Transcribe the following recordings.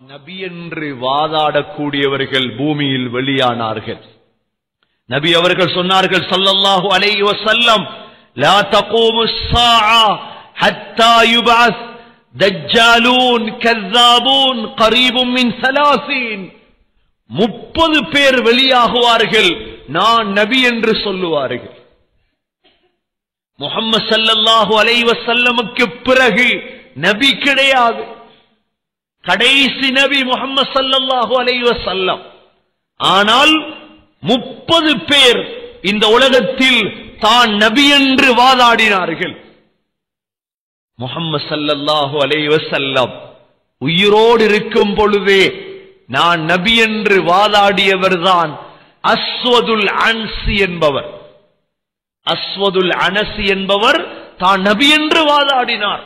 நபி என்று வாதாடக்கூடியவர்கள் பூமியில் வெளியானார்கள் நபி அவர்கள் சொன்னார்கள் ஸல்லல்லாஹு அலைஹி வஸல்லம் லா தகூமு الساعة حتى يبعث دجالون كذابون قريب من ثلاثين முப்பது பேர் வெளியாகுவார்கள் நான் நபி என்று சொல்லுவார்கள் முகம்மது ஸல்லல்லாஹு அலைஹி வஸல்லமுக்கு பிறகு நபி கிடையாது கடைசி நபி முகம்மது ஸல்லல்லாஹு அலைஹி வஸல்லம் ஆனால் முப்பது பேர் இந்த உலகத்தில் தான் நபி என்று வாதாடினார்கள் முகம்மது ஸல்லல்லாஹு அலைஹி வஸல்லம் உயிரோடு இருக்கும் பொழுதே நான் நபி என்று வாதாடியவர்தான் அஸ்வதுல் அன்சி என்பவர் அஸ்வதுல் அனசி என்பவர் தான் நபி என்று வாதாடினார்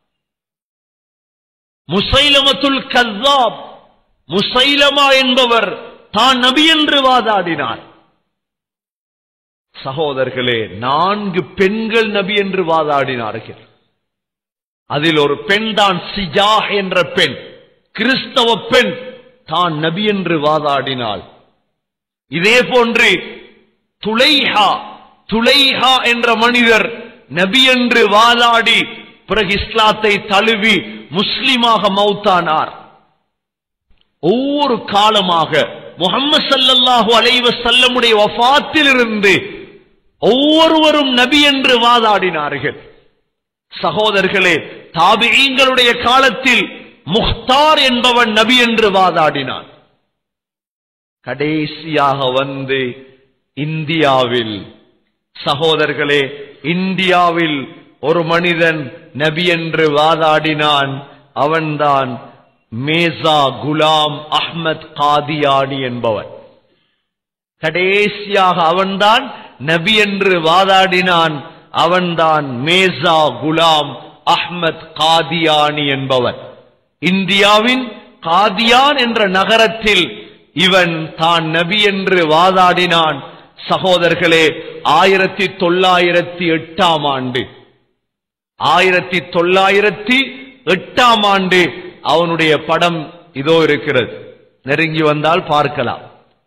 முசைலமத்துல் கல்லாப் முசைலமா என்பவர் தான் நபி என்று வாதாடினார் சகோதரர்களே நான்கு பெண்கள் நபி என்று வாதாடினார்கள் அதில் ஒரு பெண் தான் சிஜா என்ற பெண் கிறிஸ்தவ பெண் தான் நபி என்று வாதாடினாள் இதே போன்று துளைஹா துளைஹா என்ற மனிதர் நபி என்று வாதாடி பிறகு இஸ்லாத்தை தழுவி முஸ்லிமாக மௌத்தானார் ஒவ்வொரு காலமாக முகம்மது ஸல்லல்லாஹு அலைஹி வஸல்லமுடைய வஃபாத்திலிருந்து ஒவ்வொருவரும் நபி என்று வாதாடினார்கள் சகோதரர்களே தாபிஈங்களுடைய காலத்தில் முக்தார் என்பவன் நபி என்று வாதாடினான் கடைசியாக வந்து இந்தியாவில் சகோதரர்களே இந்தியாவில் ஒரு மனிதன் நபி என்று வாதாடினான் அவன்தான் மேசா குலாம் அஹ்மத் காதியானி என்பவன் கடைசியாக அவன்தான் நபி என்று வாதாடினான் அவன்தான் மேசா குலாம் அஹ்மத் காதியானி என்பவன் இந்தியாவின் காதியான் என்ற நகரத்தில் இவன் தான் நபி என்று வாதாடினான் சகோதரர்களே ஆயிரத்தி தொள்ளாயிரத்தி எட்டாம் ஆண்டு ஆயிரத்தி தொள்ளாயிரத்தி எட்டாம் ஆண்டு அவனுடைய படம் இதோ இருக்கிறது நெருங்கி வந்தால் பார்க்கலாம்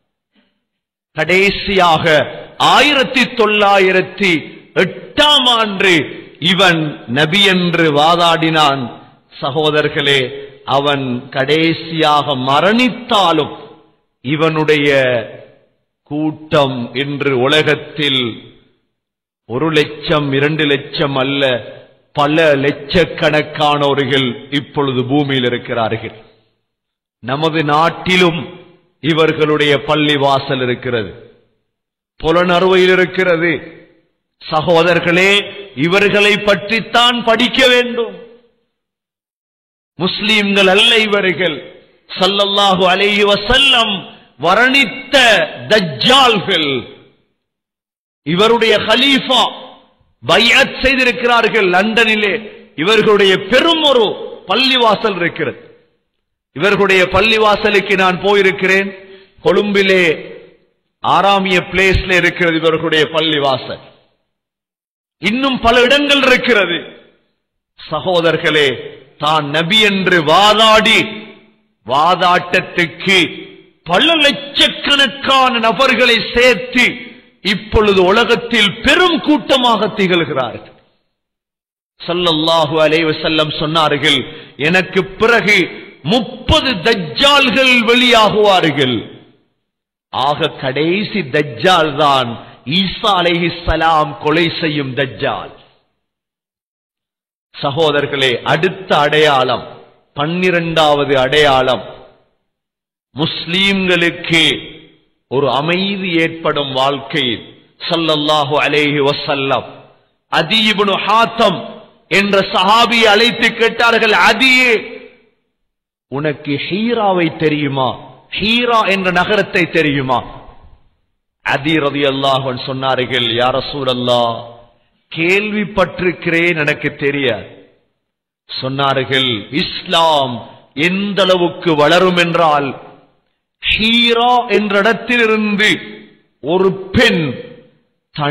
கடைசியாக ஆயிரத்தி தொள்ளாயிரத்தி எட்டாம் ஆண்டு இவன் நபி என்று வாதாடினான் சகோதரர்களே அவன் கடைசியாக மரணித்தாலும் இவனுடைய கூட்டம் இன்று உலகத்தில் ஒரு லட்சம் இரண்டு லட்சம் அல்ல பல லட்சக்கணக்கானவர்கள் இப்பொழுது பூமியில் இருக்கிறார்கள் நமது நாட்டிலும் இவர்களுடைய பள்ளி வாசல் இருக்கிறது புலனறுவையில் இருக்கிறது சகோதரர்களே இவர்களை பற்றித்தான் படிக்க வேண்டும் முஸ்லீம்கள் அல்ல இவர்கள் சல்லல்லாஹு அலைஹி வசல்லம் வர்ணித்த தஜ்ஜால்கள் இவருடைய ஹலீஃபா பையத் செய்திருக்கிறார்கள் லண்டனிலே இவர்களுடைய பெரும் ஒரு பள்ளிவாசல் இருக்கிறது இவர்களுடைய பள்ளிவாசலுக்கு நான் போயிருக்கிறேன் கொழும்பிலே ஆறாமிய பிளேஸ்ல இருக்கிறது இவர்களுடைய பள்ளிவாசல் இன்னும் பல இடங்கள் இருக்கிறது சகோதரர்களே தான் நபி என்று வாதாடி வாதாட்டத்துக்கு பல லட்சக்கணக்கான நபர்களை சேர்த்து இப்பொழுது உலகத்தில் பெரும் கூட்டமாக திகழ்கிறார்கள் சல்லல்லாஹு அலைஹி வஸல்லம் சொன்னார்கள் எனக்கு பிறகு முப்பது தஜ்ஜால்கள் வெளியாகுவார்கள் ஆக கடைசி தஜ்ஜால் தான் ஈசா அலைஹிஸ்ஸலாம் கொலை செய்யும் தஜ்ஜால் சகோதரர்களே அடுத்த அடையாளம் பன்னிரண்டாவது அடையாளம் முஸ்லீம்களுக்கு ஒரு அமைதி ஏற்படும் வாழ்க்கையில் சல்லல்லாஹு அலைஹி வசல்லம் அதீபுனு ஹாத்தம் என்ற சஹாபியை அழைத்து கேட்டார்கள் அதியே உனக்கு ஹீராவை தெரியுமா ஹீரா என்ற நகரத்தை தெரியுமா அதி ரதி அல்லாஹன் சொன்னார்கள் யார சூழல்லா கேள்விப்பட்டிருக்கிறேன் எனக்கு தெரியாது சொன்னார்கள் இஸ்லாம் எந்த அளவுக்கு வளரும் என்றால் ஹீரா என்ற இடத்திலிருந்து ஒரு பெண்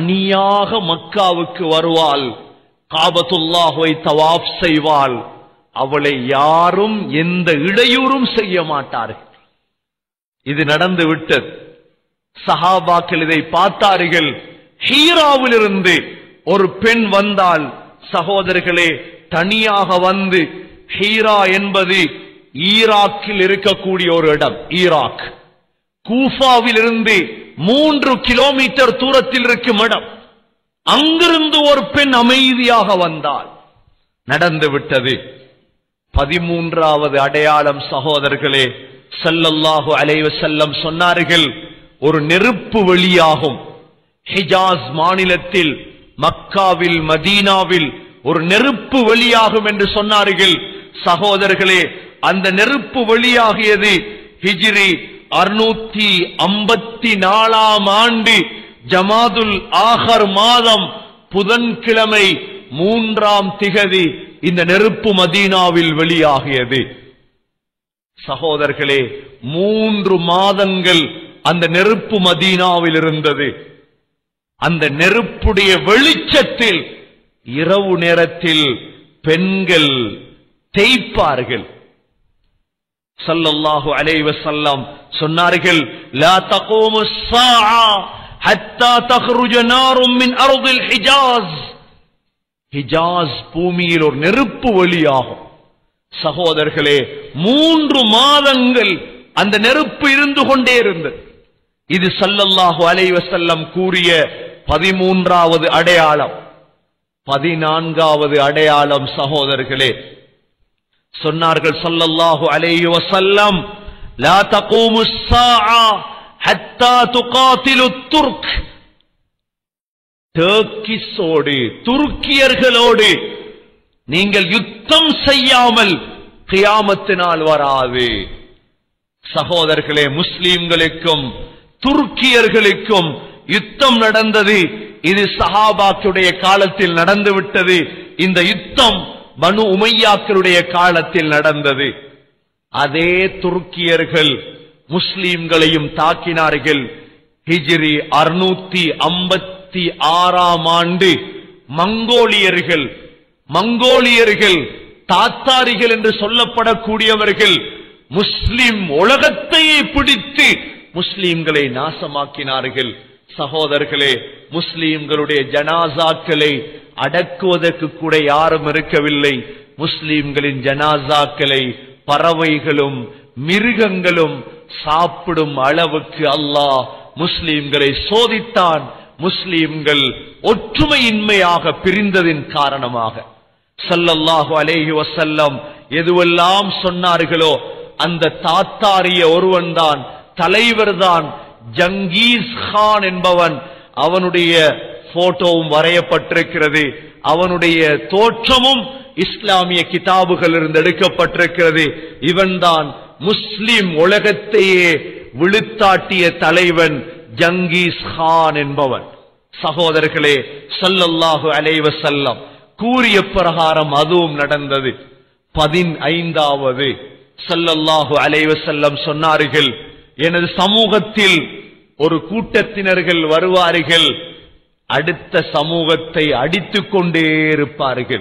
தனியாக மக்காவுக்கு வருவாள் காபத்துல்லாஹுவை தவாப் செய்வாள் அவளை யாரும் எந்த இடையூறும் செய்ய மாட்டார்கள் இது நடந்து விட்டது சஹாபாக்கள் இதை பார்த்தார்கள் ஹீராவிலிருந்து ஒரு பெண் வந்தால் சகோதரர்களே தனியாக வந்து ஹீரா என்பது ஈராக்கில் இருக்கக்கூடிய ஒரு இடம் ஈராக் கூஃபாவிலிருந்து மூன்று கிலோமீட்டர் தூரத்தில் இருக்கும் இடம் அங்கிருந்து ஒரு பெண் அமைதியாக வந்தாள் நடந்து விட்டது பதிமூன்றாவது அடையாளம் சகோதரர்களே ஸல்லல்லாஹு அலைஹி வஸல்லம் சொன்னார்கள் ஒரு நெருப்பு வெளியாகும் ஹிஜாஸ் மாநிலத்தில் மக்காவில் மதீனாவில் ஒரு நெருப்பு வெளியாகும் என்று சொன்னார்கள் சகோதரர்களே அந்த நெருப்பு வெளியாகியது ஹிஜ்ரி அறுநூத்தி ஐம்பத்தி நாலாம் ஆண்டு ஜமாதுல் ஆஹர் மாதம் புதன்கிழமை மூன்றாம் திகதி இந்த நெருப்பு மதீனாவில் வெளியாகியது சகோதரர்களே மூன்று மாதங்கள் அந்த நெருப்பு மதீனாவில் இருந்தது அந்த நெருப்புடைய வெளிச்சத்தில் இரவு நேரத்தில் பெண்கள் தேய்ப்பார்கள் ஸல்லல்லாஹு அலைஹி வஸல்லம் சொன்னார்கள் லா தகூமு ஸாஆ ஹத்தா தخرج نار من ارض الحجاز ஹிஜாஸ் பூமியில் ஒரு நெருப்பு வெளியாகும் சகோதரர்களே மூன்று மாதங்கள் அந்த நெருப்பு இருந்து கொண்டே இருந்தது இது ஸல்லல்லாஹு அலைஹி வஸல்லம் கூறிய பதிமூன்றாவது அடையாளம் பதினான்காவது அடையாளம் சகோதரர்களே சொன்னார்கள் ஸல்லல்லாஹு அலைஹி வஸல்லம் லா தகூமு ஸாஆ ஹத்தா துகாத்திலு துர்க் டர்க்கிஸோடு துருக்கியர்களோடு நீங்கள் யுத்தம் செய்யாமல் கியாமத்தினால் வராது சகோதரர்களே முஸ்லிம்களுக்கும் துருக்கியர்களுக்கும் யுத்தம் நடந்தது இது சஹாபாக்களுடைய காலத்தில் நடந்து விட்டது இந்த யுத்தம் பனு உமையாக்களுடைய காலத்தில் நடந்தது அதே துருக்கியர்கள் முஸ்லிம்களையும் தாக்கினார்கள் ஹிஜ்ரி அறுநூத்தி ஐம்பத்தி ஆறாம் ஆண்டு மங்கோலியர்கள் மங்கோலியர்கள் தாத்தாரிகள் என்று சொல்லப்படக்கூடியவர்கள் முஸ்லிம் உலகத்தையே பிடித்து முஸ்லிம்களை நாசமாக்கினார்கள் சகோதரர்களே முஸ்லிம்களுடைய ஜனாசாக்களை அடக்குவதற்கு கூட யாரும் இருக்கவில்லை முஸ்லிம்களின் ஜனாசாக்களை பறவைகளும் மிருகங்களும் சாப்பிடும் அளவுக்கு அல்லாஹ் முஸ்லிம்களை சோதித்தான் முஸ்லிம்கள் ஒற்றுமையின்மையாக பிரிந்ததின் காரணமாக ஸல்லல்லாஹு அலைஹி வஸல்லம் எதுவெல்லாம் சொன்னார்களோ அந்த தாத்தாரிய ஒருவன்தான் தலைவர்தான் ஜங்கீஸ் கான் என்பவன் அவனுடைய போட்டோவும் வரையப்பட்டிருக்கிறது அவனுடைய தோற்றமும் இஸ்லாமிய கிதாபுகள் இருந்து எடுக்கப்பட்டிருக்கிறது இவன்தான் முஸ்லிம் உலகத்தையே விழுத்தாட்டிய தலைவன் ஜங்கீஸ் கான் என்பவன் சகோதரர்களே ஸல்லல்லாஹு அலைஹி வஸல்லம் கூறிய பிரகாரம் அதுவும் நடந்தது பதினைந்தாவது ஸல்லல்லாஹு அலைஹி வஸல்லம் சொன்னார்கள் எனது சமூகத்தில் ஒரு கூட்டத்தினர்கள் வருவார்கள் அடுத்த சமூகத்தை அடித்துக் கொண்டே இருப்பார்கள்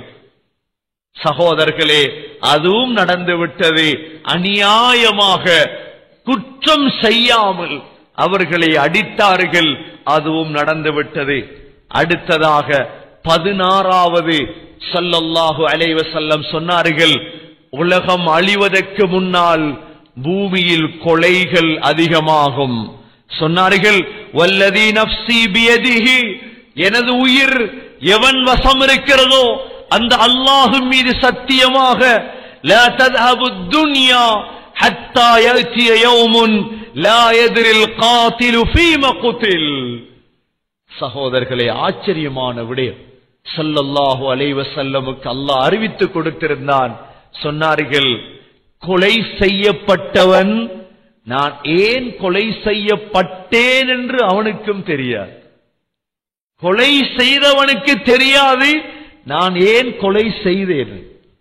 சகோதரர்களே அதுவும் நடந்து விட்டது அநியாயமாக குற்றம் செய்யாமல் அவர்களை அடித்தார்கள் அதுவும் நடந்து விட்டது அடுத்ததாக பதினாறாவது ஸல்லல்லாஹு அலைஹி வஸல்லம் சொன்னார்கள் உலகம் அழிவதற்கு முன்னால் பூமியில் கொலைகள் அதிகமாகும் சொன்னார்கள் வல்லதி நப்சி பியதிஹி எனது உயிர் எவன் வசம் இருக்கிறதோ அந்த அல்லாஹும் மீது சத்தியமாக லா தذهبு الدنيا حتى يأتي يوم لا يدري القاتل فيما قتل சகோதரர்களே ஆச்சரியமான விடயம் ஸல்லல்லாஹு அலைஹி வஸல்லமுக்கு அல்லாஹ் அறிவித்து கொடுத்திருந்தான் சொன்னார்கள் கொலை செய்யப்பட்டவன் நான் ஏன் கொலை செய்யப்பட்டேன் என்று அவனுக்கும் தெரியாது கொலை செய்தவனுக்கு தெரியாது நான் ஏன் கொலை செய்தேன்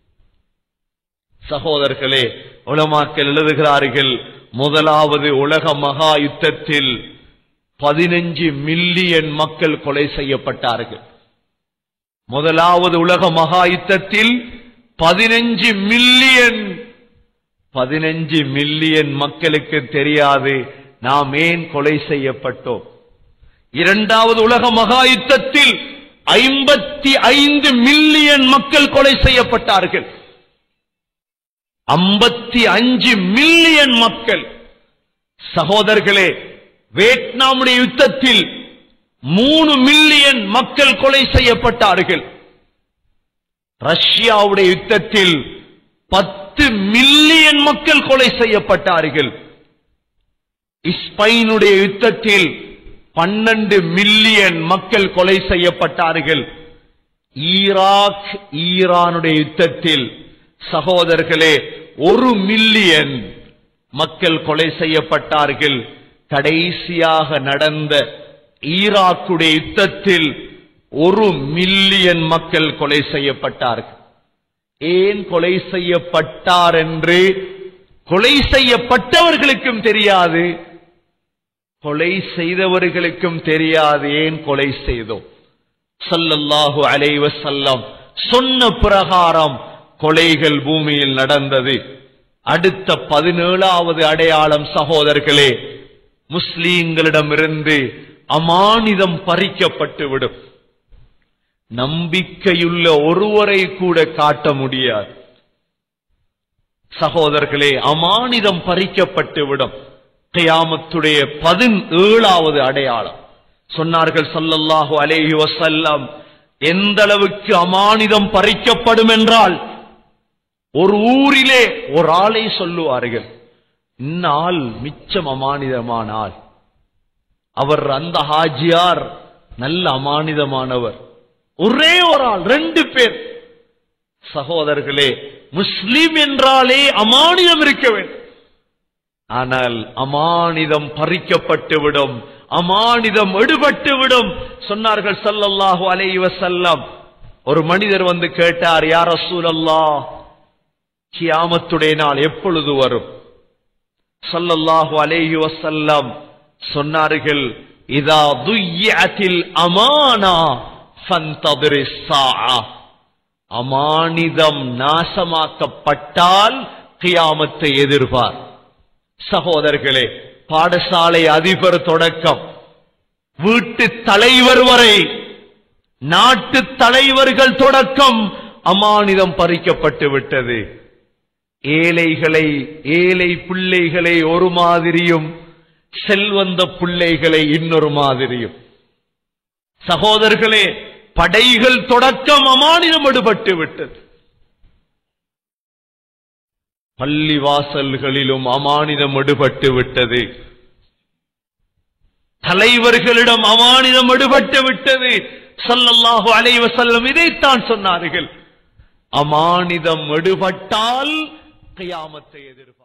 சகோதரர்களே உலமாக்கள் எழுதுகிறார்கள் முதலாவது உலக மகா யுத்தத்தில் பதினஞ்சு மில்லியன் மக்கள் கொலை செய்யப்பட்டார்கள் முதலாவது உலக மகா யுத்தத்தில் பதினஞ்சு மில்லியன் பதினஞ்சு மில்லியன் மக்களுக்கு தெரியாது நாம் ஏன் கொலை செய்யப்பட்டோம் இரண்டாவது உலக மகா யுத்தத்தில் ஐம்பத்தி ஐந்து மில்லியன் மக்கள் கொலை செய்யப்பட்டார்கள் ஐம்பத்தி அஞ்சு மில்லியன் மக்கள் சகோதரர்களே வியட்நாமுடைய யுத்தத்தில் மூணு மில்லியன் மக்கள் கொலை செய்யப்பட்டார்கள் ரஷ்யாவுடைய யுத்தத்தில் பத்து மில்லியன் மக்கள் கொலை செய்யப்பட்டார்கள் இஸ்பெயினுடைய யுத்தத்தில் பன்னெண்டு மில்லியன் மக்கள் கொலை செய்யப்பட்டார்கள் ஈராக் ஈரானுடைய யுத்தத்தில் சகோதரர்களே ஒரு மில்லியன் மக்கள் கொலை செய்யப்பட்டார்கள் கடைசியாக நடந்த ஈராக்குடைய யுத்தத்தில் ஒரு மில்லியன் மக்கள் கொலை செய்யப்பட்டார்கள் ஏன் கொலை செய்யப்பட்டார் என்று கொலை செய்யப்பட்டவர்களுக்கும் தெரியாது கொலை செய்தவர்களுக்கும் தெரியாது ஏன் கொலை செய்தோம் ஸல்லல்லாஹு அலைஹி வஸல்லம் சொன்ன பிரகாரம் கொலைகள் பூமியில் நடந்தது அடுத்த பதினேழாவது அடையாளம் சகோதரர்களே முஸ்லீம்களிடமிருந்து அமானிதம் பறிக்கப்பட்டு விடும் நம்பிக்கையுள்ள ஒருவரை கூட காட்ட முடியாது சகோதரர்களே அமானிதம் பறிக்கப்பட்டு விடும் கியாமத்துடைய பதினேழாவது அடையாளம் சொன்னார்கள் ஸல்லல்லாஹு அலைஹி வஸல்லம் எந்த அளவுக்கு அமானிதம் பறிக்கப்படும் என்றால் ஒரு ஊரிலே ஒரு ஆளை சொல்லுவார்கள் இந்நாள் மிச்சம் அமானிதமான ஆள் அவர் அந்த ஹாஜியார் நல்ல அமானிதமானவர் ஒரே ஒரு ஆள் ரெண்டு பேர் சகோதரர்களே முஸ்லிம் என்றாலே அமானிதம் இருக்க வேண்டும் ஆனால் அமானிதம் பறிக்கப்பட்டு விடும் அமானிதம் எடுபட்டு விடும் சொன்னார்கள் ஸல்லல்லாஹு அலைஹி வஸல்லம் ஒரு மனிதர் வந்து கேட்டார் யார் ரசூலல்லாஹ் கியாமத்துடைய நாள் எப்பொழுது வரும் ஸல்லல்லாஹு அலைஹி வஸல்லம் சொன்னார்கள் இதா துய்யத்தில் அமானா ஃபந்ததிரிஸ் ஸாஆ அமானிதம் நாசமாக்கப்பட்டால் கியாமத்தை எதிர்பார் சகோதரர்களே பாடசாலை அதிபர் தொடக்கம் வீட்டு தலைவர் வரை நாட்டு தலைவர்கள் தொடக்கம் அமானிதம் பறிக்கப்பட்டு விட்டது ஏழைகளை ஏழை பிள்ளைகளை ஒரு மாதிரியும் செல்வந்த பிள்ளைகளை இன்னொரு மாதிரியும் சகோதரர்களே படைகள் தொடக்கம் அமானிதம் எடுபட்டு விட்டது பள்ளி வாசல்களிலும் அமானிதம் எடுபட்டு விட்டது தலைவர்களிடம் அமானிதம் எடுபட்டு விட்டது ஸல்லல்லாஹு அலைஹி வஸல்லம் இதைத்தான் சொன்னார்கள் அமானிதம் எடுபட்டால் கியாமத்தை எதிர்பார்